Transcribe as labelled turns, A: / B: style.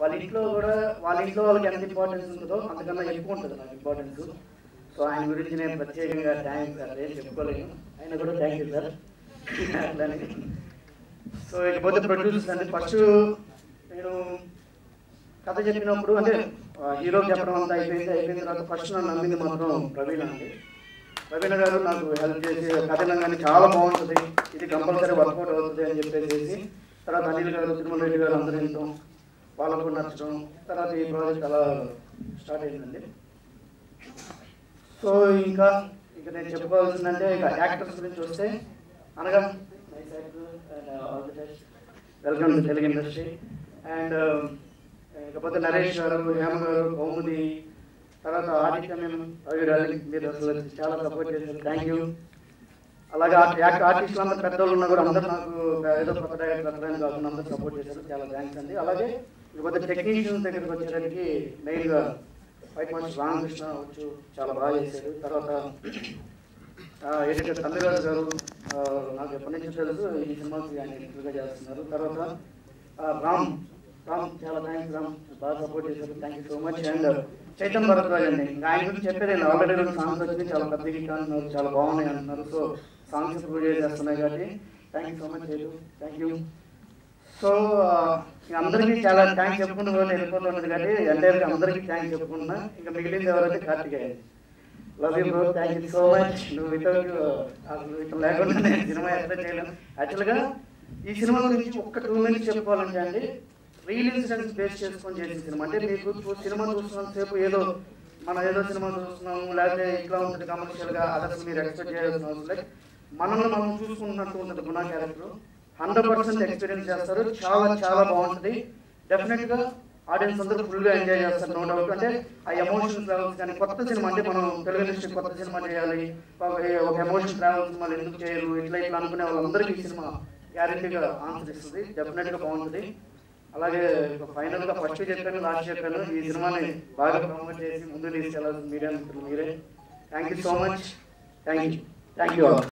A: వాళ్ళ ఇంట్లో కూడా వాళ్ళ ఇంట్లో వాళ్ళకి ఎంత ఇంపార్టెన్స్ ఉంటుందో అంతకన్నా ఎక్కువ ఉంటుంది నాకు ఇంపార్టెన్స్ సో ఆయన గురించి నేను ప్రత్యేకంగా థ్యాంక్స్ సార్ ఏం చెప్పుకోలేను ఆయన కూడా థ్యాంక్ యూ సార్ అట్లానే సో ఇకపోతే ప్రొడ్యూసర్స్ అంటే ఫస్ట్ నేను కథ చెప్పినప్పుడు అంటే హీరో చెప్పడం అంతా అయిపోయింది అయిపోయిన తర్వాత ఫస్ట్ నన్ను నమ్మింది మాత్రం ప్రవీణ అండి ప్రవీణ గారు నాకు హెల్ప్ చేసి కథ కానీ చాలా బాగుంటుంది ఇది కంపల్సరీ వర్కౌట్ అవుతుంది అని చెప్పేసి తర్వాత అనిల్ గారు తిరుమల రెడ్డి గారు అందరూ వినటం వాళ్ళకు నచ్చడం తర్వాత ఈ ప్రాజెక్ట్ అలా స్టార్ట్ అయిందండి సో ఇంకా ఇక నేను చెప్పుకోవాల్సిందంటే ఇక యాక్టర్స్ గురించి వస్తే అనగా welcome to Telugu industry and ఇకపోతే నరేష్ గారు హేమ గారు కౌముది తర్వాత ఆదిత్య మేము రవి గారు మీరు అసలు చాలా సపోర్ట్ చేశారు థ్యాంక్ యూ అలాగే యాక్ట్ ఆర్టిస్టులు అందరూ పెద్దోళ్ళు ఉన్నా కూడా అందరూ నాకు ఏదో కొత్త డైరెక్టర్ పెట్టడానికి కాకుండా అందరూ సపోర్ట్ చేశారు చాలా థ్యాంక్స్ అండి అలాగే ఇకపోతే టెక్నీషియన్స్ దగ్గరికి వచ్చేసరికి మెయిన్గా వైట్ మాస్టర్ రామకృష్ణ వచ్చు చాలా బాగా చేశారు తర్వాత ఎడిటర్ తమిళరాజు గారు ఆ, నాకు ఎప్పటి నుంచి తెలుసు ఈ సినిమాకి ఆయన ఎడిటర్గా చేస్తున్నారు తర్వాత ఆ, రామ్ రామ్ చాలా థ్యాంక్స్ రామ్ బాగా సపోర్ట్ చేశారు thank you so much and Chaitan Bharadwaj అండి ఇంకా ఆయన గురించి చెప్పేది ఆల్రెడీ రెండు సాంగ్స్ వచ్చింది చాలా పెద్ద హిట్ అంటున్నారు చాలా బాగున్నాయి అంటున్నారు సో సాంగ్స్ ప్రూవ్ చేసేస్తున్నాయి కాబట్టి thank you so much Chaitu thank you so ఇక అందరికీ చాలా థ్యాంక్స్ చెప్పుకుంటూ పోతే వెళ్ళిపోతుంది కాబట్టి ఎంటైర్గా అందరికీ థ్యాంక్స్ చెప్పుకుంటున్నా ఇంకా మిగిలింది ఎవరైతే Karthikeya love you bro thank you so much నువ్వు వితౌట్ అసలు ఇట్లా లేకుండా నేను సినిమా ఎక్కడ చేయలేను యాక్చువల్గా ఈ సినిమా గురించి ఒక్క టూ మినిట్స్ చెప్పుకోవాలంటే అండి రియల్ ఇన్సిడెంట్స్ బేస్ చేసుకొని చేసిన సినిమా అంటే మీకు చూ- సినిమా చూస్తున్నంత సేపు ఏదో మనం ఏదో సినిమా చూస్తున్నాము లేకపోతే ఇట్లా ఉంటుంది కమర్షియల్గా అది అసలు మీరు ఎక్స్పెక్ట్ చేయాల్సిన అవసరం లేదు మనల్ని మనం చూసుకున్నట్టు ఉంటుంది గుణ క్యారెక్టర్ హండ్రెడ్ పర్సెంట్ ఎక్స్పీరియన్స్ చేస్తారు చాలా చాలా బాగుంటుంది డెఫినెట్ గా ఆడియన్స్ అందరూ ఫుల్ గా ఎంజాయ్ చేస్తారు నో డౌట్ అంటే ఆ ఎమోషన్ ట్రావెల్స్ కానీ కొత్త సినిమా అంటే మనం తెలుగు ఇండస్ట్రీ కొత్త సినిమా చేయాలి ఒక- ఒక ఎమోషన్ ట్రావెల్స్ మళ్ళీ ఎందుకు చేయరు ఇట్లా ఇట్లా అనుకునే వాళ్ళందరికీ ఈ సినిమా గ్యారెంటీగా ఆన్సర్ ఇస్తుంది డెఫినెట్ గా బాగుంటుంది అలాగే ఫైనల్ గా ఫస్ట్ చెప్పాను లాస్ట్ చెప్పాను ఈ సినిమాని బాగా ప్రమోట్ చేసి ముందు తీసుకెళ్ళాల్సిన మీడియా మిత్రులు మీరే thank you so much thank you thank you all